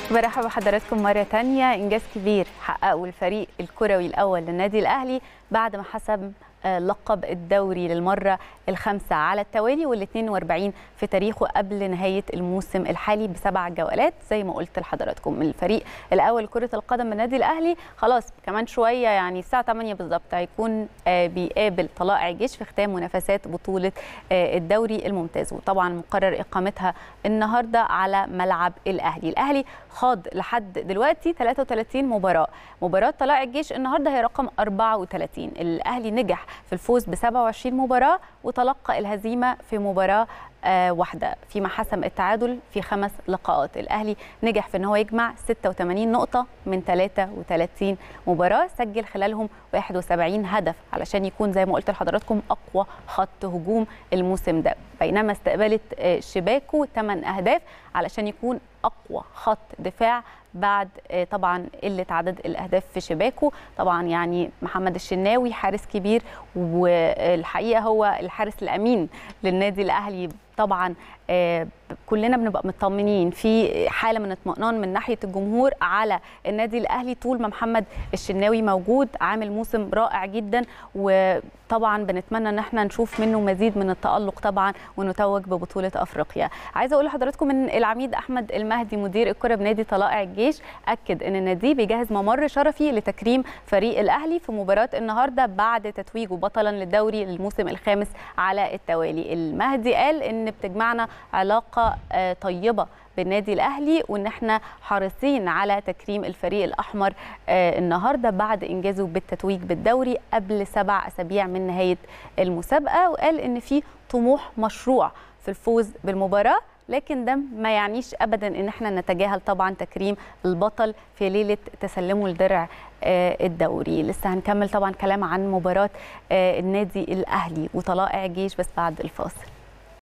برحب بحضراتكم مرة تانية إنجاز كبير حققه الفريق الكروي الأول للنادي الأهلي بعد ما حسب لقب الدوري للمرة الخامسة على التوالي وال 42 في تاريخه قبل نهاية الموسم الحالي بسبع جولات زي ما قلت لحضراتكم الفريق الأول كرة القدم من النادي الأهلي خلاص كمان شوية يعني الساعة 8 بالظبط هيكون بيقابل طلائع الجيش في ختام منافسات بطولة الدوري الممتاز وطبعا مقرر إقامتها النهاردة على ملعب الأهلي الأهلي خاض لحد دلوقتي 33 مباراة مباراة طلائع الجيش النهاردة هي رقم 34 الأهلي نجح في الفوز ب 27 مباراه وتلقى الهزيمه في مباراه آه واحده فيما حسم التعادل في خمس لقاءات الاهلي نجح في ان هو يجمع 86 نقطه من 33 مباراه سجل خلالهم 71 هدف علشان يكون زي ما قلت لحضراتكم اقوى خط هجوم الموسم ده بينما استقبلت آه شباكه 8 اهداف علشان يكون اقوى خط دفاع بعد طبعا قله عدد الاهداف في شباكه طبعا يعني محمد الشناوي حارس كبير والحقيقه هو الحارس الامين للنادي الاهلي طبعا كلنا بنبقى مطمنين في حاله من اطمئنان من ناحيه الجمهور على النادي الاهلي طول ما محمد الشناوي موجود عامل موسم رائع جدا وطبعا بنتمنى ان احنا نشوف منه مزيد من التالق طبعا ونتوج ببطوله افريقيا عايزه اقول لحضراتكم ان العميد احمد المهدي مدير الكره بنادي طلائع الجيش اكد ان النادي بيجهز ممر شرفي لتكريم فريق الاهلي في مباراه النهارده بعد تتويجه بطلا للدوري للموسم الخامس على التوالي المهدي قال ان بتجمعنا علاقه طيبه بالنادي الاهلي وان احنا حريصين على تكريم الفريق الاحمر النهارده بعد انجازه بالتتويج بالدوري قبل سبع اسابيع من نهايه المسابقه وقال ان في طموح مشروع في الفوز بالمباراه لكن ده ما يعنيش ابدا ان احنا نتجاهل طبعا تكريم البطل في ليله تسلمه الدرع الدوري لسه هنكمل طبعا كلام عن مباراه النادي الاهلي وطلائع الجيش بس بعد الفاصل